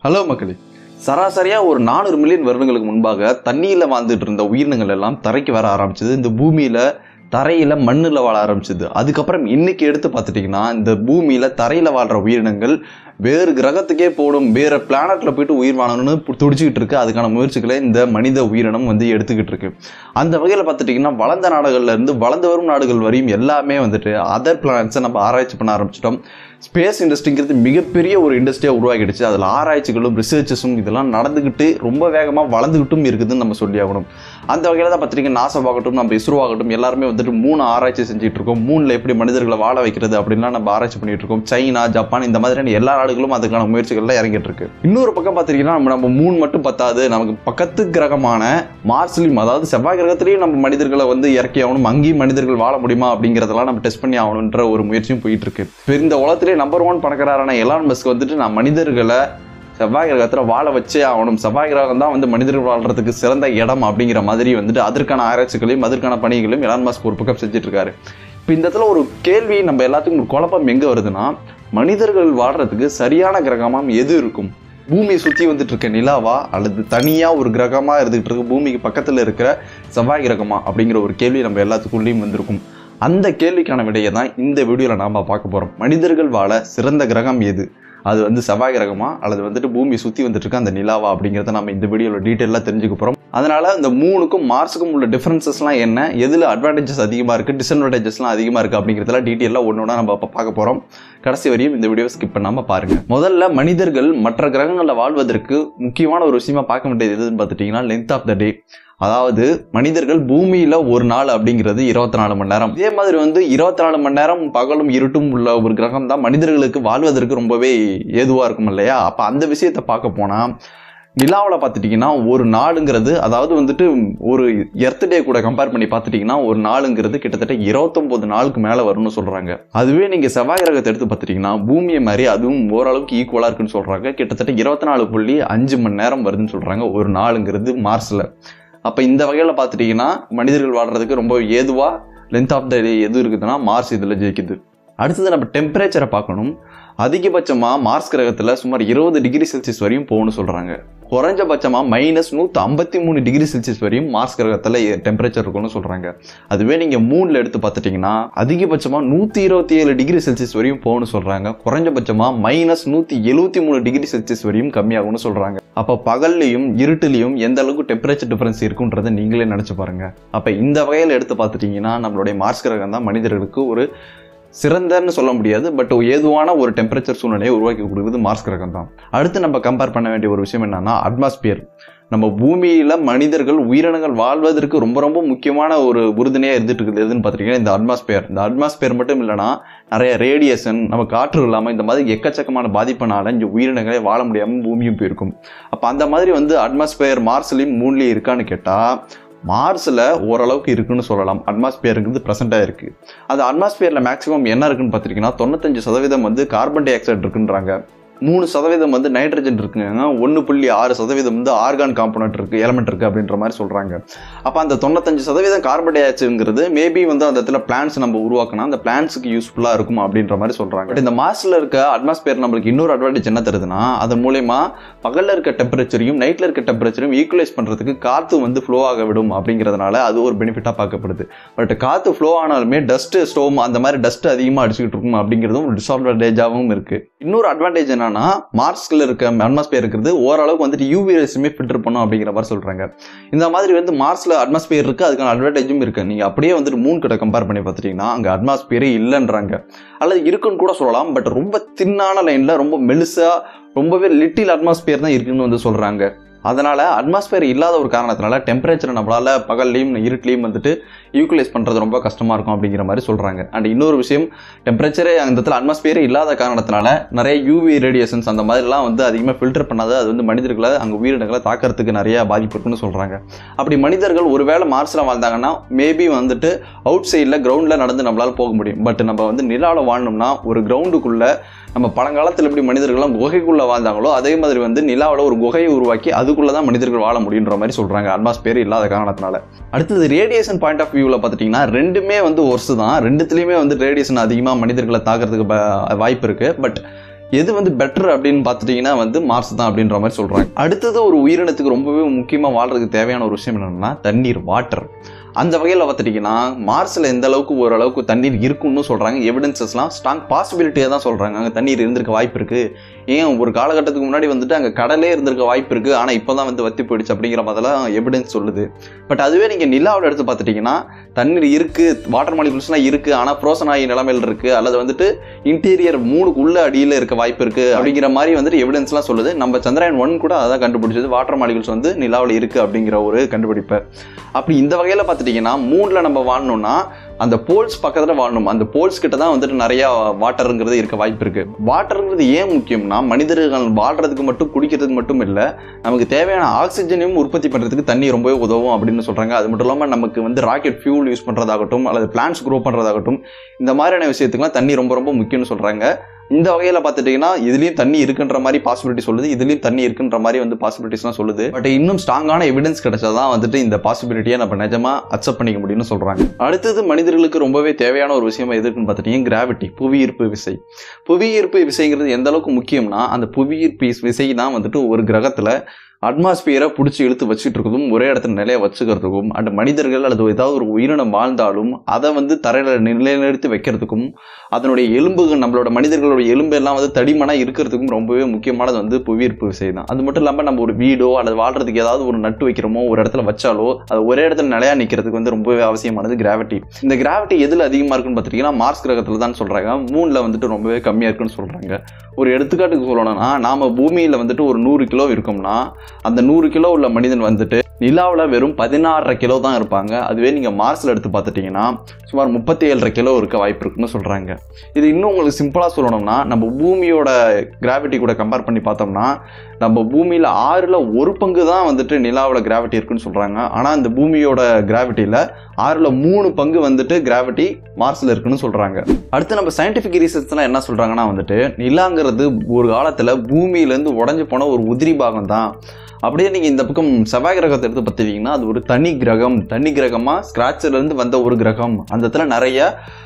hello மக்களே சராசரியா ஒரு நானூறு மில்லியன் வருடங்களுக்கு முன்பாக தண்ணியில வாழ்ந்துட்டு இருந்த உயிரினங்கள் எல்லாம் தரைக்கு வர ஆரம்பிச்சது இந்த பூமியில தரையில மண்ணுல வாழ ஆரம்பிச்சது அதுக்கப்புறம் இன்னைக்கு எடுத்து பார்த்துட்டீங்கன்னா இந்த பூமியில தரையில வாழ்ற உயிரினங்கள் வேறு கிரகத்துக்கே போடும் வேற பிளானட்ல போயிட்டு உயிர் வாழணும்னு பு- துடிச்சுக்கிட்டு இருக்கு அதுக்கான முயற்சிகளை இந்த மனித உயிரினம் வந்து எடுத்துக்கிட்டு இருக்கு அந்த வகையில் பார்த்துட்டிங்கன்னா வளர்ந்த நாடுகள்ல இருந்து வளர்ந்து வரும் நாடுகள் வரையும் எல்லாமே வந்துட்டு அதர் பிளானட்ஸை நம்ம ஆராய்ச்சி பண்ண ஆரம்பிச்சிட்டோம் ஸ்பேஸ் இண்டஸ்ட்ரிங்கிறது மிகப்பெரிய ஒரு இண்டஸ்ட்ரியாக உருவாக்கிடுச்சு அதில் ஆராய்ச்சிகளும் ரிசர்ச்சஸும் இதெல்லாம் நடந்துக்கிட்டு ரொம்ப வேகமாக வளர்ந்துக்கிட்டும் இருக்குதுன்னு நம்ம சொல்லி ஆகணும் அந்த வகையில் தான் பார்த்துட்டிங்கன்னா நாசாவாகட்டும் நம்ம இஸ்ரோ ஆகட்டும் எல்லாருமே வந்துட்டு மூணு ஆராய்ச்சி செஞ்சுட்டு இருக்கோம் மூணில் எப்படி மனிதர்களை வாழ வைக்கிறது அப்படின்லாம் நம்ம ஆராய்ச்சி பண்ணிட்டு இருக்கோம் சைனா ஜப்பான் இந்த மாதிரியான எல்லா நாடுகளும் அதுக்கான முயற்சிகள்ல இறங்கிட்டு இருக்கு இன்னொரு பக்கம் பார்த்துட்டீங்கன்னா நம்ம நம்ம மூணு மட்டும் பத்தாது நமக்கு பக்கத்து கிரகமான மார்ஸ்லையும் அதாவது செவ்வாய் கிரகத்திலையும் நம்ம மனிதர்களை வந்து இறக்கி ஆகணும் அங்கேயும் மனிதர்கள் வாழ முடியுமா அப்படிங்கிறதெல்லாம் நம்ம டெஸ்ட் பண்ணி ஆகணுன்ற ஒரு முயற்சியும் போயிட்டு இருக்கு இப்ப இந்த உலகத்திலே நம்பர் ஒன் பணக்காரான எலான் மஸ்க் வந்துட்டு நான் மனிதர்களை செவ்வாய் கிரகத்தில் வாழ வச்சே ஆகணும் செவ்வாய் கிரகம் தான் வந்து மனிதர்கள் வாழ்றதுக்கு சிறந்த இடம் அப்படிங்கிற மாதிரி வந்துட்டு அதற்கான ஆராய்ச்சிகளையும் அதற்கான பணிகளையும் எலான் மாஸ்க் ஒரு பக்கம் செஞ்சுட்டு இருக்காரு இப்போ இந்த இடத்துல ஒரு கேள்வி நம்ம எல்லாத்துக்கும் ஒரு குழப்பம் எங்கே வருதுன்னா மனிதர்கள் வாழ்றதுக்கு சரியான கிரகமாம் எது இருக்கும் பூமியை சுற்றி வந்துட்டு இருக்க நிலாவா அல்லது தனியாக ஒரு கிரகமாக இருந்துகிட்டு இருக்க பூமிக்கு பக்கத்தில் இருக்கிற செவ்வாய் கிரகமா அப்படிங்கிற ஒரு கேள்வி நம்ம எல்லாத்துக்குள்ளேயும் வந்திருக்கும் அந்த கேள்விக்கான விடையை தான் இந்த வீடியோவில் நாம் பார்க்க போகிறோம் மனிதர்கள் வாழ சிறந்த கிரகம் எது அது வந்து செவ்வாய் கிரகமா அல்லது வந்துட்டு பூமி சுற்றி வந்துட்டு இருக்க அந்த நிலாவா அப்படிங்கிறத நம்ம இந்த வீடியோவில் டீட்டெயிலாக தெரிஞ்சுக்க போகிறோம் அதனால இந்த மூணுக்கும் மார்ஸுக்கும் உள்ள டிஃபரன்சஸ்லாம் என்ன எதில் அட்வான்டேஜஸ் அதிகமாக இருக்குது டிஸ்அட்வான்டேஜஸ்லாம் அதிகமாக இருக்குது அப்படிங்கிறதெல்லாம் டீட்டெயிலாக ஒன்று ஒன்றா நம்ம இப்போ பார்க்க போகிறோம் கடைசி வரையும் இந்த வீடியோவை ஸ்கிப் பண்ணாமல் பாருங்கள் முதல்ல மனிதர்கள் மற்ற கிரகங்களில் வாழ்வதற்கு முக்கியமான ஒரு விஷயமா பார்க்க வேண்டியது எதுன்னு பார்த்துட்டிங்கன்னா லென்த் ஆஃப் த டே அதாவது மனிதர்கள் பூமியில ஒரு நாள் அப்படிங்கிறது இருபத்தி நாலு மணி நேரம் இதே மாதிரி வந்து இருபத்தி நாலு மணி நேரம் பகலும் இருட்டும் உள்ள ஒரு கிரகம் தான் மனிதர்களுக்கு வாழ்வதற்கு ரொம்பவே ஏதுவா இருக்கும் இல்லையா அப்ப அந்த விஷயத்தை பார்க்க போனா நிலாவில் பார்த்துட்டிங்கன்னா ஒரு நாளுங்கிறது அதாவது வந்துட்டு ஒரு எர்த் டே கூட கம்பேர் பண்ணி பார்த்துட்டிங்கன்னா ஒரு நாளுங்கிறது கிட்டத்தட்ட இருபத்தொம்போது நாளுக்கு மேலே வரும்னு சொல்கிறாங்க அதுவே நீங்கள் செவ்வாய் கிரகத்தை எடுத்து பார்த்துட்டிங்கன்னா பூமியை மாதிரி அதுவும் ஓரளவுக்கு ஈக்குவலாக இருக்குன்னு சொல்கிறாங்க கிட்டத்தட்ட இருபத்தி நாலு புள்ளி அஞ்சு மணி நேரம் வருதுன்னு சொல்கிறாங்க ஒரு நாளுங்கிறது மார்ஸில் அப்போ இந்த வகையில் பார்த்துட்டிங்கன்னா மனிதர்கள் வாழ்றதுக்கு ரொம்ப ஏதுவாக லென்த் ஆஃப் த டே எது இருக்குதுன்னா மார்ஸ் இதில் ஜெயிக்குது அடுத்தது நம்ம டெம்பரேச்சரை பார்க்கணும் அதிகபட்சமாக மார்ஸ் கிரகத்தில் சுமார் இருபது டிகிரி செல்சியஸ் வரையும் போகணும்னு சொல்கிறாங்க குறைஞ்சபட்சமாக மைனஸ் நூற்றி ஐம்பத்தி மூணு டிகிரி செல்சியஸ் வரையும் மார்ஸ் கிரகத்தில் டெம்பரேச்சர் இருக்கும்னு சொல்கிறாங்க அதுவே நீங்கள் மூணில் எடுத்து பார்த்துட்டிங்கன்னா அதிகபட்சமாக நூற்றி இருபத்தி ஏழு டிகிரி செல்சியஸ் வரையும் போகணும்னு சொல்கிறாங்க குறைஞ்சபட்சமாக மைனஸ் நூற்றி எழுபத்தி மூணு டிகிரி செல்சியஸ் வரையும் கம்மியாகும்னு சொல்கிறாங்க அப்போ பகல்லையும் இருட்டுலையும் எந்த அளவுக்கு டெம்பரேச்சர் டிஃபரன்ஸ் இருக்குன்றதை நீங்களே நினச்சி பாருங்க அப்போ இந்த வகையில் எடுத்து பார்த்துட்டிங்கன்னா நம்மளுடைய மார்ஸ் கிரகம் தான் மனிதர்களுக்கு ஒரு சிறந்தன்னு சொல்ல முடியாது பட் ஏதுவான ஒரு டெம்பரேச்சர் சூழ்நிலையை உருவாக்கி கொடுக்குறது மார்ஸ் கிரகம் தான் அடுத்து நம்ம கம்பேர் பண்ண வேண்டிய ஒரு விஷயம் என்னன்னா அட்மாஸ்பியர் நம்ம பூமியில மனிதர்கள் உயிரினங்கள் வாழ்வதற்கு ரொம்ப ரொம்ப முக்கியமான ஒரு உறுதுணையா இருந்துட்டு இருக்குது எதுன்னு பார்த்துட்டீங்கன்னா இந்த அட்மாஸ்பியர் இந்த அட்மாஸ்பியர் மட்டும் இல்லைன்னா நிறைய ரேடியேஷன் நம்ம காற்று இல்லாமல் இந்த மாதிரி எக்கச்சக்கமான பாதிப்பினால இங்கே உயிரினங்களே வாழ முடியாமல் பூமியும் போயிருக்கும் அப்போ அந்த மாதிரி வந்து அட்மாஸ்பியர் மார்ஸ்லையும் மூன்லேயும் இருக்கான்னு கேட்டால் மார்ஸில் ஓரளவுக்கு இருக்குன்னு சொல்லலாம் அட்மாஸ்பியருங்கிறது ப்ரெசென்ட்டாக இருக்குது அது அட்மாஸ்பியரில் மேக்ஸிமம் என்ன இருக்குன்னு பார்த்துட்டிங்கன்னா தொண்ணூத்தஞ்சு சதவீதம் வந்து கார்பன் டை ஆக்சைடு இருக்குன்றாங்க மூணு சதவீதம் வந்து நைட்ரஜன் இருக்குங்க ஒன்று புள்ளி ஆறு சதவீதம் வந்து ஆர்கான் காம்பனண்ட் இருக்குது எலமெண்ட் இருக்குது அப்படின்ற மாதிரி சொல்கிறாங்க அப்போ அந்த தொண்ணூத்தஞ்சு சதவீதம் கார்பன் டை ஆக்சைடுங்கிறது மேபி வந்து அந்த இடத்துல பிளான்ஸ் நம்ம உருவாக்கினா அந்த பிளான்ஸுக்கு யூஸ்ஃபுல்லாக இருக்கும் அப்படின்ற மாதிரி சொல்கிறாங்க பட் இந்த மார்ஸில் இருக்க அட்மாஸ்பியர் நம்மளுக்கு இன்னொரு அட்வான்டேஜ் என்ன தருதுன்னா அதன் மூலயமா பகலில் இருக்க டெம்பரேச்சரையும் நைட்டில் இருக்க டெம்பரேச்சரையும் ஈக்குவலைஸ் பண்ணுறதுக்கு காற்று வந்து ஃப்ளோ ஆக விடும் அப்படிங்கிறதுனால அது ஒரு பெனிஃபிட்டாக பார்க்கப்படுது பட் காற்று ஃப்ளோ ஆனாலுமே டஸ்ட்டு ஸ்டோம் அந்த மாதிரி டஸ்ட் அதிகமாக அடிச்சுக்கிட்டு இருக்கும் அப்படிங்கிறதும் ஒரு டிஸ்அட்வான்டேஜாகவும் இருக்குது இன்னொரு அட்வான்டேஜ் என்னன்னா மார்ஸ்ல இருக்க அட்மாஸ்பியர் இருக்கிறது ஓரளவுக்கு வந்துட்டு யூவி ரேஸுமே ஃபில்டர் பண்ணும் அப்படிங்கிற மாதிரி சொல்றாங்க இந்த மாதிரி வந்து மார்ஸ்ல அட்மாஸ்பியர் இருக்கு அதுக்கான அட்வான்டேஜும் இருக்கு நீங்க அப்படியே வந்துட்டு மூன் கிட்ட கம்பேர் பண்ணி பார்த்துட்டீங்கன்னா அங்க அட்மாஸ்பியரே இல்லைன்றாங்க அல்லது இருக்குன்னு கூட சொல்லலாம் பட் ரொம்ப தின்னான லைன்ல ரொம்ப மெலிசா ரொம்பவே லிட்டில் அட்மாஸ்பியர் தான் இருக்குன்னு வந்து சொல்றாங்க அதனால அட்மாஸ்பியர் இல்லாத ஒரு காரணத்தினால டெம்பரேச்சரை நம்மளால பகல்லையும் இருட்லையும் வந்துட்டு ஈக்குவலைஸ் பண்ணுறது ரொம்ப கஷ்டமாக இருக்கும் அப்படிங்கிற மாதிரி சொல்கிறாங்க அண்ட் இன்னொரு விஷயம் டெம்பரேச்சரே அந்த இடத்துல அட்மாஸ்பியரே இல்லாத காரணத்தினால நிறைய யூவி ரேடியேஷன்ஸ் அந்த மாதிரிலாம் வந்து அதிகமாக ஃபில்டர் பண்ணாத அது வந்து மனிதர்களை அங்கே உயிரினங்களை தாக்கிறதுக்கு நிறைய பாதிப்பு இருக்குன்னு சொல்கிறாங்க அப்படி மனிதர்கள் ஒருவேளை மார்ஸில் வாழ்ந்தாங்கன்னா மேபி வந்துட்டு அவுட் சைடில் கிரவுண்டில் நடந்து நம்மளால் போக முடியும் பட் நம்ம வந்து நிலாவில் வாழணும்னா ஒரு கிரவுண்டுக்குள்ளே நம்ம பழங்காலத்தில் எப்படி மனிதர்கள்லாம் குகைக்குள்ளே வாழ்ந்தாங்களோ அதே மாதிரி வந்து நிலாவில் ஒரு குகையை உருவாக்கி அதுக்குள்ளே தான் மனிதர்கள் வாழ முடியுன்ற மாதிரி சொல்கிறாங்க அட்மாஸ்பியர் இல்லாத காரணத்தினால அடுத்தது ரேடியேஷன் பாயிண்ட் ஆஃப் வியூவில் பார்த்துட்டிங்கன்னா ரெண்டுமே வந்து ஒர்ஸ் தான் ரெண்டுத்துலேயுமே வந்து ரேடியேஷன் அதிகமாக மனிதர்களை தாக்கிறதுக்கு ப- வாய்ப்பு இருக்குது பட் எது வந்து பெட்டர் அப்படின்னு பார்த்துட்டிங்கன்னா வந்து மார்ஸ் தான் அப்படின்ற மாதிரி சொல்கிறாங்க அடுத்தது ஒரு உயிரினத்துக்கு ரொம்பவே முக்கியமாக வாழ்றதுக்கு தேவையான ஒரு விஷயம் என்னென்னா தண்ணீர் வாட்டர் அந்த வகையில் பார்த்துட்டிங்கன்னா மார்ஸில் எந்த அளவுக்கு ஓரளவுக்கு தண்ணீர் இருக்குன்னு சொல்கிறாங்க எவிடன்சஸ்லாம் ஸ்ட்ராங் பாசிபிலிட்டியாக தான் சொல்கிறாங்க அங்கே தண்ணீர் இருந்திருக்க வாய்ப்பு இருக்குது ஏன் ஒரு காலகட்டத்துக்கு முன்னாடி வந்துட்டு அங்கே கடலே இருந்திருக்க வாய்ப்பு இருக்குது ஆனால் இப்போ தான் வந்து வத்தி போயிடுச்சு அப்படிங்கிற மாதிரிலாம் எவிடன்ஸ் சொல்லுது பட் அதுவே நீங்கள் நிலாவில் எடுத்து பார்த்துட்டிங்கன்னா தண்ணீர் இருக்குது வாட்டர் மாலிகுல்ஸ்லாம் இருக்குது ஆனால் ஃப்ரோசன் ஆகி நிலைமையில் இருக்குது அல்லது வந்துட்டு இன்டீரியர் மூணுக்கு உள்ள அடியில் இருக்க வாய்ப்பு இருக்குது அப்படிங்கிற மாதிரி வந்துட்டு எவிடன்ஸ்லாம் சொல்லுது நம்ம சந்திராயன் ஒன் கூட அதான் கண்டுபிடிச்சது வாட்டர் மாலிகுல்ஸ் வந்து நிலாவில் இருக்குது அப்படிங்கிற ஒரு கண்டுபிடிப்பை அப்படி இந்த வகையில் பார்த்துட்டிங்கன்னா மூணில் நம்ம வாழணும்னா அந்த போல்ஸ் பக்கத்தில் வாழணும் அந்த போல்ஸ் கிட்ட தான் வந்துட்டு நிறைய வாட்டருங்கிறது இருக்க வாய்ப்பு இருக்கு வாட்டருங்கிறது ஏன் முக்கியம்னா மனிதர்கள் வாழ்றதுக்கு மட்டும் குடிக்கிறதுக்கு மட்டும் இல்லை நமக்கு தேவையான ஆக்சிஜனையும் உற்பத்தி பண்ணுறதுக்கு தண்ணி ரொம்பவே உதவும் அப்படின்னு சொல்றாங்க அது மட்டும் இல்லாமல் நமக்கு வந்து ராக்கெட் ஃபியூல் யூஸ் பண்ணுறதாகட்டும் அல்லது பிளான்ஸ் க்ரோ பண்ணுறதாகட்டும் இந்த மாதிரியான விஷயத்துக்குலாம் தண்ணி ரொம்ப ரொம்ப முக்கியம்னு சொல்றாங்க இந்த வகையில் பார்த்துட்டிங்கன்னா இதுலேயும் தண்ணி இருக்குன்ற மாதிரி பாசிபிலிட்டி சொல்லுது இதுலேயும் தண்ணி இருக்குன்ற மாதிரி வந்து பாசிபிலிட்டிஸ்லாம் சொல்லுது பட் இன்னும் ஸ்ட்ராங்கான எவிடன்ஸ் கிடைச்சாதான் வந்துட்டு இந்த பாசிபிலிட்டியை நம்ம நிஜமா அக்செப்ட் பண்ணிக்க முடியும்னு சொல்கிறாங்க அடுத்தது மனிதர்களுக்கு ரொம்பவே தேவையான ஒரு விஷயம் எதுக்குன்னு பார்த்துட்டிங்கன்னா கிராவிட்டி புவியீர்ப்பு விசை புவியீர்ப்பு விசைங்கிறது எந்த அளவுக்கு முக்கியம்னா அந்த புவியீர்ப்பு விசை தான் வந்துட்டு ஒரு கிரகத்தில் அட்மாஸ்பியரை பிடிச்சி இழுத்து வச்சுட்டு இருக்கிறதும் ஒரே இடத்துல நிலைய வச்சுக்கிறதுக்கும் அண்ட் மனிதர்கள் அல்லது ஏதாவது ஒரு உயிரினம் வாழ்ந்தாலும் அதை வந்து தரையில் நிலைநிறுத்தி வைக்கிறதுக்கும் அதனுடைய எலும்புகள் நம்மளோட மனிதர்களோட எலும்பு எல்லாம் வந்து தடிமனா இருக்கிறதுக்கும் ரொம்பவே முக்கியமானது வந்து புவியீர்ப்பு விசை தான் அது மட்டும் இல்லாமல் நம்ம ஒரு வீடோ அல்லது வாழ்றதுக்கு ஏதாவது ஒரு நட்டு வைக்கிறோமோ ஒரு இடத்துல வச்சாலோ அது ஒரே இடத்துல நிலையா நிற்கிறதுக்கு வந்து ரொம்பவே அவசியமானது கிராவிட்டி இந்த கிராவிட்டி எதில் அதிகமாக இருக்குன்னு பார்த்துட்டிங்கன்னா மார்ஸ் கிரகத்தில் தான் சொல்கிறாங்க மூணில் வந்துட்டு ரொம்பவே கம்மியாக இருக்குன்னு சொல்கிறாங்க ஒரு எடுத்துக்காட்டுக்கு சொல்லணும்னா நாம பூமியில் வந்துட்டு ஒரு நூறு கிலோ இருக்கோம்னா அந்த நூறு கிலோ உள்ள மனிதன் வந்துட்டு நிலாவில் வெறும் பதினாறரை கிலோ தான் இருப்பாங்க அதுவே நீங்கள் மார்ஸில் எடுத்து பார்த்துட்டிங்கன்னா சுமார் முப்பத்தி ஏழரை கிலோ இருக்க வாய்ப்பு இருக்குன்னு சொல்கிறாங்க இது இன்னும் உங்களுக்கு சிம்பிளாக சொல்லணும்னா நம்ம பூமியோட கிராவிட்டி கூட கம்பேர் பண்ணி பார்த்தோம்னா நம்ம பூமியில் ஆறில் ஒரு பங்கு தான் வந்துட்டு நிலாவோட கிராவிட்டி இருக்குன்னு சொல்கிறாங்க ஆனால் இந்த பூமியோட கிராவிட்டியில் ஆறில் மூணு பங்கு வந்துட்டு கிராவிட்டி மார்ஸில் இருக்குன்னு சொல்கிறாங்க அடுத்து நம்ம சயின்டிஃபிக் ரீசர்ச்லாம் என்ன சொல்கிறாங்கன்னா வந்துட்டு நிலாங்கிறது ஒரு காலத்தில் பூமியிலேருந்து உடஞ்சி போன ஒரு உதிரி பாகம் தான் அப்படியே நீங்கள் இந்த பக்கம் செவ்வாய் கிரகத்தை எடுத்து பார்த்துட்டீங்கன்னா அது ஒரு தனி கிரகம் தனி கிரகமாக ஸ்க்ராட்சிலேருந்து வந்த ஒரு கிரகம் அந்த இடத்துல நிறைய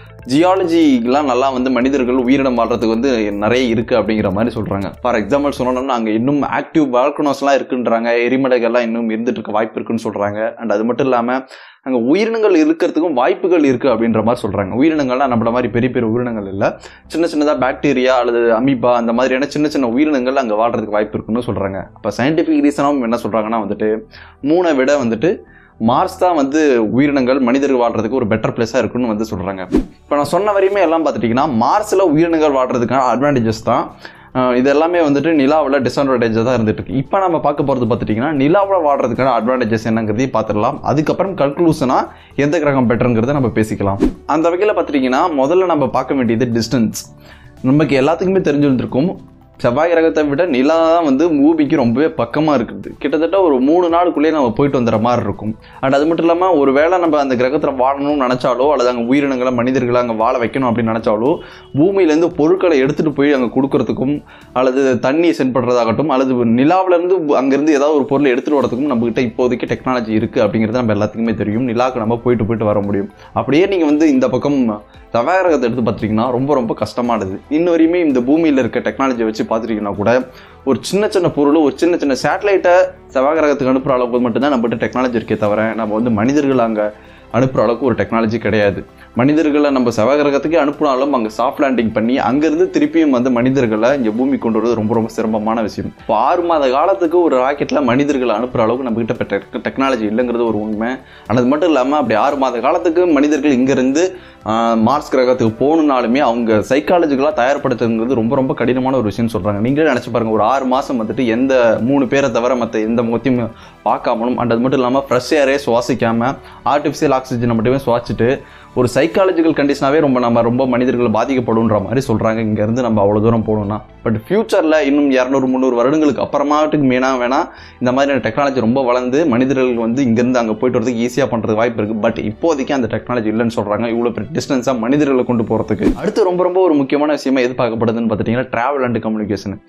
ஜியாலஜிலாம் நல்லா வந்து மனிதர்கள் உயிரினம் வாழ்றதுக்கு வந்து நிறைய இருக்குது அப்படிங்கிற மாதிரி சொல்கிறாங்க ஃபார் எக்ஸாம்பிள் சொல்லணும்னா அங்கே இன்னும் ஆக்டிவ் வால்கனோஸ்லாம் இருக்குன்றாங்க எரிமலைகள்லாம் இன்னும் இருந்துட்டு இருக்க வாய்ப்பு இருக்குன்னு சொல்கிறாங்க அண்ட் அது மட்டும் இல்லாமல் அங்கே உயிரினங்கள் இருக்கிறதுக்கும் வாய்ப்புகள் இருக்குது அப்படின்ற மாதிரி சொல்கிறாங்க உயிரினங்கள்லாம் நம்மள மாதிரி பெரிய பெரிய உயிரினங்கள் இல்லை சின்ன சின்னதாக பாக்டீரியா அல்லது அமீபா அந்த மாதிரியான சின்ன சின்ன உயிரினங்கள் அங்கே வாழ்றதுக்கு வாய்ப்பு இருக்குன்னு சொல்கிறாங்க அப்போ சயின்டிஃபிக் ரீசனாகவும் என்ன சொல்கிறாங்கன்னா வந்துட்டு மூணை விட வந்துட்டு மார்ஸ் தான் வந்து உயிரினங்கள் மனிதர்கள் வாழ்றதுக்கு ஒரு பெட்டர் பிளேஸாக இருக்குன்னு வந்து சொல்கிறாங்க இப்போ நான் சொன்ன வரையுமே எல்லாம் பார்த்துட்டிங்கன்னா மார்ஸில் உயிரினங்கள் வாழ்றதுக்கான அட்வான்டேஜஸ் தான் அஹ் இது எல்லாமே வந்துட்டு நிலாவில் டிஸ்அட்வான்டேஜாக தான் இருந்துட்டு இருக்கு இப்போ நம்ம பார்க்க போகிறது பார்த்துட்டிங்கன்னா நிலாவில் வாழ்றதுக்கான அட்வான்டேஜஸ் என்னங்கிறதையும் பார்த்துடலாம் அதுக்கப்புறம் கன்க்ளூஷனாக எந்த கிரகம் பெட்டருங்கிறத நம்ம பேசிக்கலாம் அந்த வகையில் பார்த்துட்டிங்கன்னா முதல்ல நம்ம பார்க்க வேண்டியது டிஸ்டன்ஸ் நமக்கு எல்லாத்துக்குமே தெரிஞ்சிருந்திருக்கும் செவ்வாய் கிரகத்தை விட நிலா தான் வந்து பூமிக்கு ரொம்பவே பக்கமாக இருக்குது கிட்டத்தட்ட ஒரு மூணு நாளுக்குள்ளேயே நம்ம போயிட்டு வந்துடுற மாதிரி இருக்கும் அண்ட் அது மட்டும் இல்லாமல் ஒரு வேளை நம்ம அந்த கிரகத்தில் வாழணும்னு நினச்சாலோ அல்லது அங்கே உயிரினங்களை மனிதர்களை அங்கே வாழ வைக்கணும் அப்படின்னு நினச்சாலோ பூமியிலேருந்து பொருட்களை எடுத்துகிட்டு போய் அங்கே கொடுக்கறதுக்கும் அல்லது தண்ணியை சென்ட் பண்ணுறதாகட்டும் அல்லது நிலாவிலேருந்து அங்கேருந்து ஏதாவது ஒரு பொருளை எடுத்துகிட்டு வரதுக்கும் நம்மகிட்ட இப்போதைக்கு டெக்னாலஜி இருக்குது அப்படிங்கிறது நம்ம எல்லாத்துக்குமே தெரியும் நிலாவுக்கு நம்ம போயிட்டு போயிட்டு வர முடியும் அப்படியே நீங்கள் வந்து இந்த பக்கம் செவ்வாய் கிரகத்தை எடுத்து பார்த்துட்டிங்கன்னா ரொம்ப ரொம்ப கஷ்டமானது இன்ன வரையுமே இந்த பூமியில் இருக்க டெக்னாலஜியை வச்சு பார்த்துட்டிங்கன்னா கூட ஒரு சின்ன சின்ன பொருள் ஒரு சின்ன சின்ன சேட்டலைட்டை செவ்வாய் கிரகத்துக்கு அனுப்புகிற அளவுக்கு மட்டும்தான் நம்மகிட்ட டெக்னாலஜி இருக்கே தவிர நம்ம வந்து மனிதர்கள் அங்கே அனுப்புகிற அளவுக்கு ஒரு டெக்னாலஜி கிடையாது மனிதர்களை நம்ம செவ்வாய் கிரகத்துக்கு அனுப்பினாலும் அங்கே சாஃப்ட் லேண்டிங் பண்ணி அங்கேருந்து திருப்பியும் வந்து மனிதர்களை இங்கே பூமி கொண்டு வரது ரொம்ப ரொம்ப சிரமமான விஷயம் இப்போ ஆறு மாத காலத்துக்கு ஒரு ராக்கெட்டில் மனிதர்களை அனுப்புகிற அளவுக்கு நம்மகிட்ட இப்போ டெக் டெக்னாலஜி இல்லைங்கிறது ஒரு உண்மை அது மட்டும் இல்லாமல் அப்படி ஆறு மாத காலத்துக்கு மனிதர்கள் இங்கேருந்து மார்ஸ் கிரகத்துக்கு போகணுன்னாலுமே அவங்க சைக்காலஜிக்கலாக தயார்படுத்துங்கிறது ரொம்ப ரொம்ப கடினமான ஒரு விஷயம்னு சொல்கிறாங்க நீங்களே நினச்சி பாருங்கள் ஒரு ஆறு மாதம் வந்துட்டு எந்த மூணு பேரை தவிர மற்ற எந்த முகத்தையும் பார்க்காமலும் அண்ட் அது மட்டும் இல்லாமல் ஃப்ரெஷ் ஏரே சுவாசிக்காமல் ஆர்டிஃபிஷியல் ஆக்சிஜனை மட்டுமே சுவாச்சிட்டு ஒரு சைக்காலஜிக்கல் கண்டிஷனாகவே ரொம்ப நம்ம ரொம்ப மனிதர்கள் பாதிக்கப்படுன்ற மாதிரி சொல்கிறாங்க இங்கேருந்து நம்ம அவ்வளோ தூரம் போகணும்னா பட் ஃப்யூச்சரில் இன்னும் இரநூறு முந்நூறு வருடங்களுக்கு அப்புறமாட்டுக்கு மேனா வேணால் இந்த மாதிரியான டெக்னாலஜி ரொம்ப வளர்ந்து மனிதர்கள் வந்து இங்கேருந்து அங்கே போயிட்டு வரதுக்கு ஈஸியாக பண்ணுறது வாய்ப்பு இருக்குது பட் இப்போதைக்கு அந்த டெக்னாலஜி இல்லைன்னு சொல்கிறாங்க இவ்வளோ பெரிய டிஸ்டன்ஸாக மனிதர்களை கொண்டு போகிறதுக்கு அடுத்து ரொம்ப ரொம்ப ஒரு முக்கியமான விஷயமா எது பார்க்கப்படுதுன்னு பார்த்துட்டிங்கன்னா ட்ராவல் அண்ட் கம்யூனிகேஷன்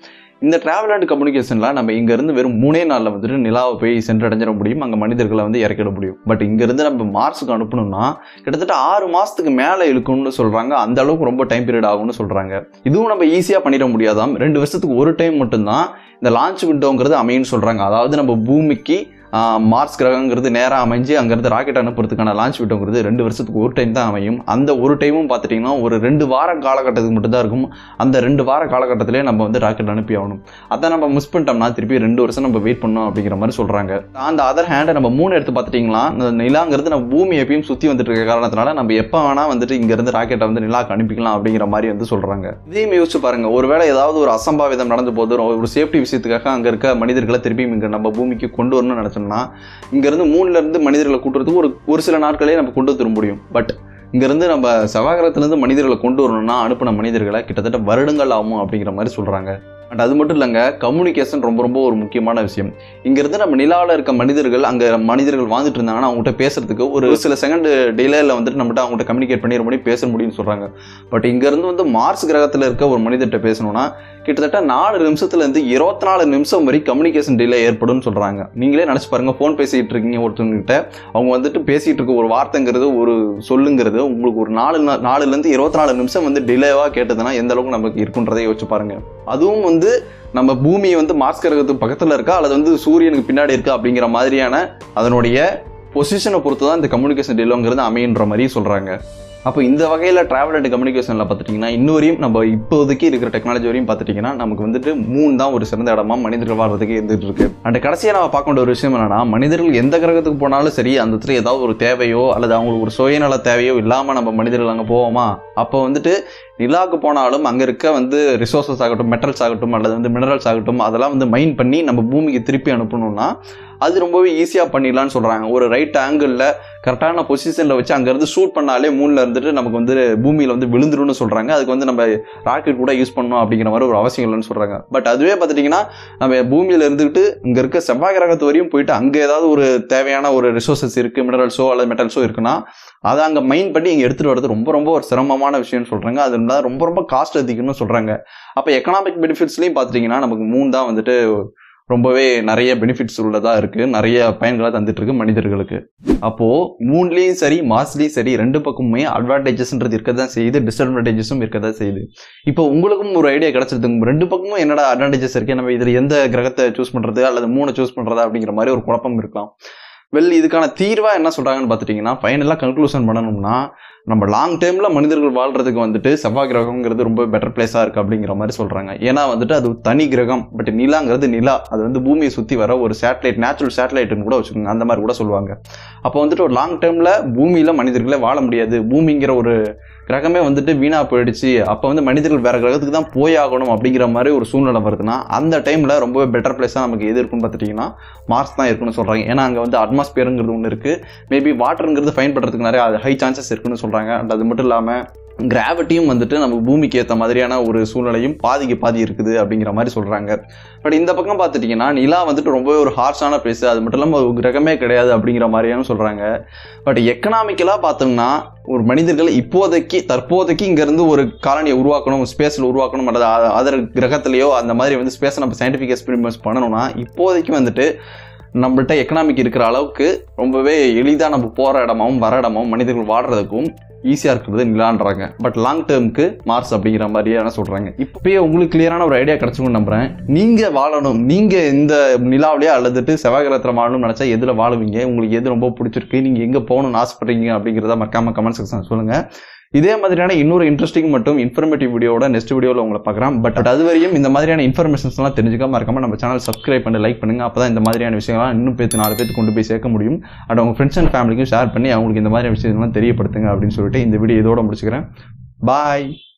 இந்த டிராவல் அண்ட் கம்யூனிகேஷன்ல நம்ம இங்க இருந்து வெறும் மூணே நாள்ல வந்துட்டு நிலாவை போய் சென்றடைஞ்சிட முடியும் அங்க மனிதர்களை வந்து இறக்கிட முடியும் பட் இங்க இருந்து நம்ம மார்ஸுக்கு அனுப்பணும்னா கிட்டத்தட்ட ஆறு மாசத்துக்கு மேல இழுக்கும்னு சொல்றாங்க அந்த அளவுக்கு ரொம்ப டைம் பீரியட் ஆகும்னு சொல்றாங்க இதுவும் நம்ம ஈஸியா பண்ணிட முடியாதாம் ரெண்டு வருஷத்துக்கு ஒரு டைம் மட்டும்தான் இந்த லான்ச் விண்டோங்கிறது அமையும்னு சொல்றாங்க அதாவது நம்ம பூமிக்கு ஆஹ், மார்ஸ் கிரகங்கிறது நேராக அமைஞ்சு அங்கேருந்து ராக்கெட் அனுப்புறதுக்கான லான்ச் விட்டோங்கிறது ரெண்டு வருஷத்துக்கு ஒரு டைம் தான் அமையும் அந்த ஒரு டைமும் பார்த்துட்டிங்கன்னா ஒரு ரெண்டு வார காலகட்டத்துக்கு மட்டும் தான் இருக்கும் அந்த ரெண்டு வார காலகட்டத்திலே நம்ம வந்து ராக்கெட் அனுப்பி ஆகணும் அதை நம்ம மிஸ் பண்ணிட்டோம்னா திருப்பி ரெண்டு வருஷம் நம்ம வெயிட் பண்ணோம் அப்படிங்கிற மாதிரி சொல்கிறாங்க அந்த அதர் ஹேண்டை நம்ம மூணு எடுத்து பார்த்துட்டிங்களா இந்த நிலாங்கிறது நம்ம பூமி எப்பயும் சுற்றி வந்துட்டு இருக்க காரணத்தினால நம்ம எப்போ வேணால் வந்துட்டு இங்கேருந்து ராக்கெட்டை வந்து நிலாக்கு அனுப்பிக்கலாம் அப்படிங்கிற மாதிரி வந்து சொல்கிறாங்க இதையும் யோசிச்சு பாருங்க ஒருவேளை ஏதாவது ஒரு அசம்பாவிதம் நடந்து போது ஒரு சேஃப்டி விஷயத்துக்காக அங்கே இருக்க மனிதர்களை திருப்பி இங்கே நம்ம பூமிக்கு கொண்டு வரணும்னு நினச்சோம்னா இங்கேருந்து மூணுல இருந்து மனிதர்களை கூட்டுறதுக்கு ஒரு ஒரு சில நாட்களே நம்ம கொண்டு வர முடியும் பட் இங்கேருந்து நம்ம செவ்வாய்கிரகத்திலேருந்து மனிதர்களை கொண்டு வரணும்னா அனுப்பின மனிதர்களை கிட்டத்தட்ட வருடங்கள் ஆகும் அப்படிங்கிற மாதிரி சொல்கிறாங்க அண்ட் அது மட்டும் இல்லைங்க கம்யூனிகேஷன் ரொம்ப ரொம்ப ஒரு முக்கியமான விஷயம் இங்கேருந்து நம்ம நிலாவில் இருக்க மனிதர்கள் அங்கே மனிதர்கள் வாழ்ந்துட்டு இருந்தாங்கன்னா அவங்ககிட்ட பேசுறதுக்கு ஒரு சில செகண்ட் டிலேயில் வந்துட்டு நம்மகிட்ட அவங்ககிட்ட கம்யூனிகேட் பண்ணிட முடியும் பேச முடியும்னு சொல்கிறாங்க பட் இங்கேருந்து வந்து மார்ஸ் கிரகத்தில் இருக்க ஒரு மனிதர்கிட்ட பேசணும்னா கிட்டத்தட்ட நாலு நிமிஷத்துலேருந்து இருபத்தி நாலு நிமிஷம் வரை கம்யூனிகேஷன் டிலே ஏற்படும்னு சொல்கிறாங்க நீங்களே நினச்சி பாருங்க ஃபோன் பேசிக்கிட்டு இருக்கீங்க ஒருத்தவங்ககிட்ட அவங்க வந்துட்டு பேசிகிட்டு இருக்க ஒரு வார்த்தைங்கிறது ஒரு சொல்லுங்கிறது உங்களுக்கு ஒரு நாலு நா- நாலுலேருந்து இருபத்தி நாலு நிமிஷம் வந்து டிலேவாக கேட்டதுன்னா எந்த அளவுக்கு நமக்கு இருக்குன்றதை யோசிச்சு பாருங்க அதுவும் வந்து நம்ம பூமி வந்து மார்ஸ் கிரகத்துக்கு பக்கத்தில் இருக்கா அல்லது வந்து சூரியனுக்கு பின்னாடி இருக்கா அப்படிங்கிற மாதிரியான அதனுடைய பொசிஷனை பொறுத்து தான் இந்த கம்யூனிகேஷன் டிலேங்கிறது அமையுன்ற மாதிரி சொல்கிறாங்க அப்போ இந்த வகையில் ட்ராவல் அண்ட் கம்யூனிகேஷனில் பார்த்துட்டிங்கன்னா இன்ன வரையும் நம்ம இப்போதைக்கு இருக்கிற டெக்னாலஜி வரையும் பார்த்துட்டிங்கன்னா நமக்கு வந்துட்டு மூணு தான் ஒரு சிறந்த இடமா மனிதர்கள் வாழ்றதுக்கு இருந்துட்டு இருக்கு அண்ட் கடைசியாக நம்ம பார்க்க வேண்டிய ஒரு விஷயம் என்னன்னா மனிதர்கள் எந்த கிரகத்துக்கு போனாலும் சரி அந்த இடத்துல ஏதாவது ஒரு தேவையோ அல்லது அவங்களுக்கு ஒரு சுயநல தேவையோ இல்லாமல் நம்ம மனிதர்கள் அங்கே போவோமா அப்போ வந்துட்டு நிலாவுக்கு போனாலும் அங்கே இருக்க வந்து ரிசோர்ஸஸ் ஆகட்டும் மெட்டல்ஸ் ஆகட்டும் அல்லது வந்து மினரல்ஸ் ஆகட்டும் அதெல்லாம் வந்து மைன் பண்ணி நம்ம பூமிக்கு திருப்பி அனுப்பணும்னா அது ரொம்பவே ஈஸியாக பண்ணிடலாம்னு சொல்கிறாங்க ஒரு ரைட் ஆங்கிளில் கரெக்டான பொசிஷனில் வச்சு அங்கேருந்து ஷூட் பண்ணாலே மூணில் இருந்துட்டு நமக்கு வந்து பூமியில் வந்து விழுந்துரும்னு சொல்கிறாங்க அதுக்கு வந்து நம்ம ராக்கெட் கூட யூஸ் பண்ணணும் அப்படிங்கிற மாதிரி ஒரு அவசியம் இல்லைன்னு சொல்கிறாங்க பட் அதுவே பார்த்துட்டிங்கன்னா நம்ம பூமியில் இருந்துக்கிட்டு இங்கே இருக்க செவ்வாய் கிரகத்து வரையும் போயிட்டு அங்கே ஏதாவது ஒரு தேவையான ஒரு ரிசோர்ஸஸ் இருக்குது மினரல்ஸோ அல்லது மெட்டல்ஸோ இருக்குன்னா அதை அங்கே மைன் பண்ணி இங்கே எடுத்துகிட்டு வரது ரொம்ப ரொம்ப ஒரு சிரமமான விஷயம்னு சொல்கிறாங்க அது இருந்தால் ரொம்ப ரொம்ப காஸ்ட் அதிகம்னு சொல்கிறாங்க அப்போ எக்கனாமிக் பெனிஃபிட்ஸ்லையும் பார்த்துட்டிங்கன்னா நமக்கு மூணு தான் வந்துட்டு ரொம்பவே நிறைய பெனிஃபிட்ஸ் உள்ளதாக இருக்குது நிறைய பயன்களை தந்துட்டு இருக்கு மனிதர்களுக்கு அப்போது மூணுலேயும் சரி மாஸ்லேயும் சரி ரெண்டு பக்கமுமே அட்வான்டேஜஸ்ன்றது இருக்க தான் செய்யுது டிஸ்அட்வான்டேஜஸும் இருக்க தான் செய்யுது இப்போ உங்களுக்கும் ஒரு ஐடியா கிடச்சிருது ரெண்டு பக்கமும் என்னடா அட்வான்டேஜஸ் இருக்கு நம்ம இதில் எந்த கிரகத்தை சூஸ் பண்ணுறது அல்லது மூணு சூஸ் பண்ணுறதா அப்படிங்கிற மாதிரி ஒரு குழப்பம் இருக்கலாம் வெல் இதுக்கான தீர்வா என்ன சொல்றாங்கன்னு பார்த்துட்டிங்கன்னா ஃபைனலாக கன்க்ளூஷன் பண்ணணும்னா நம்ம லாங் டைமில் மனிதர்கள் வாழ்றதுக்கு வந்துட்டு செவ்வாய் கிரகங்கிறது ரொம்ப பெட்டர் பிளேஸாக இருக்குது அப்படிங்கிற மாதிரி சொல்கிறாங்க ஏன்னா வந்துட்டு அது தனி கிரகம் பட் நிலாங்கிறது நிலா அது வந்து பூமியை சுற்றி வர ஒரு சேட்டலைட் நேச்சுரல் சேட்டலைட்னு கூட வச்சுக்கோங்க அந்த மாதிரி கூட சொல்லுவாங்க அப்போ வந்துட்டு ஒரு லாங் டைமில் பூமியில் மனிதர்களே வாழ முடியாது பூமிங்கிற ஒரு கிரகமே வந்துட்டு வீணா போயிடுச்சு அப்போ வந்து மனிதர்கள் வேற கிரகத்துக்கு தான் போய் ஆகணும் அப்படிங்கிற மாதிரி ஒரு சூழ்நிலை வருதுன்னா அந்த டைமில் ரொம்பவே பெட்டர் பிளேஸாக நமக்கு எது இருக்குன்னு பார்த்துட்டிங்கன்னா மார்ஸ் தான் இருக்குன்னு சொல்கிறாங்க ஏன்னா அங்கே வந்து அட்மாஸ்பியருங்கிறது ஒன்று இருக்குது மேபி வாட்டருங்கிறது ஃபைன் பண்ணுறதுக்கு நிறைய ஹை சான்சஸ் இருக்குன்னு சொல்கிறாங்க அண்ட் அது மட்டும் இல்லாமல் கிராவிட்டியும் வந்துட்டு நம்ம பூமிக்கு ஏற்ற மாதிரியான ஒரு சூழ்நிலையும் பாதிக்கு பாதி இருக்குது அப்படிங்கிற மாதிரி சொல்கிறாங்க பட் இந்த பக்கம் பார்த்துட்டிங்கன்னா நிலா வந்துட்டு ரொம்பவே ஒரு ஹார்ஷான பிளேஸ் அது மட்டும் இல்லாமல் ஒரு கிரகமே கிடையாது அப்படிங்கிற மாதிரியான சொல்கிறாங்க பட் எக்கனாமிக்கலாக பார்த்தோம்னா ஒரு மனிதர்கள் இப்போதைக்கு தற்போதைக்கு இங்கேருந்து ஒரு காலனியை உருவாக்கணும் ஸ்பேஸில் உருவாக்கணும் அல்லது அதர் கிரகத்திலேயோ அந்த மாதிரி வந்து ஸ்பேஸை நம்ம சயின்டிஃபிக் எக்ஸ்பெரிமெண்ட்ஸ் பண்ணணும்னா இப்போதைக்கு வந்துட்டு நம்மள்ட்ட எக்கனாமிக் இருக்கிற அளவுக்கு ரொம்பவே எளிதாக நம்ம போகிற இடமாவும் வர இடமாவும் மனிதர்கள் வாடுறதுக்கும் ஈஸியாக இருக்கிறது நிலான்றாங்க பட் லாங் டேர்முக்கு மார்ஸ் அப்படிங்கிற மாதிரியே என்ன சொல்கிறாங்க இப்போயே உங்களுக்கு கிளியரான ஒரு ஐடியா கிடச்சிருக்கும்னு நம்புறேன் நீங்கள் வாழணும் நீங்கள் இந்த நிலாவிலேயே அல்லதுட்டு செவ்வாய் கிரகத்தில் வாழணும்னு நினச்சா எதில் வாழுவீங்க உங்களுக்கு எது ரொம்ப பிடிச்சிருக்கு நீங்கள் எங்கே போகணும்னு ஆசைப்படுறீங்க அப்படிங்கிறத மறக்காம கமெண்ட் செக்ஷன் சொல்லுங்கள் இதே மாதிரியான இன்னொரு இன்ட்ரெஸ்டிங் மற்றும் இன்ஃபர்மேட்டிவ் வீடியோட நெக்ஸ்ட் வீடியோவில் உங்களை பார்க்குறேன் பட் அது வரையும் இந்த மாதிரியான இன்ஃபர்மேஷன்ஸ்லாம் தெரிஞ்சுக்காம இருக்காம நம்ம சேனல் சப்ஸ்கிரைப் பண்ணி லைக் பண்ணுங்க அப்போ தான் இந்த மாதிரியான விஷயங்கள்லாம் இன்னும் பேத்து நாலு பேருக்கு கொண்டு போய் சேர்க்க முடியும் அண்ட் உங்கள் ஃப்ரெண்ட்ஸ் அண்ட் ஃபேமிலிக்கும் ஷேர் பண்ணி அவங்களுக்கு இந்த மாதிரியான விஷயங்கள்லாம் தெரியப்படுத்துங்க அப்படின்னு சொல்லிட்டு இந்த வீடியோ இதோட முடிச்சுக்கிறேன் பாய்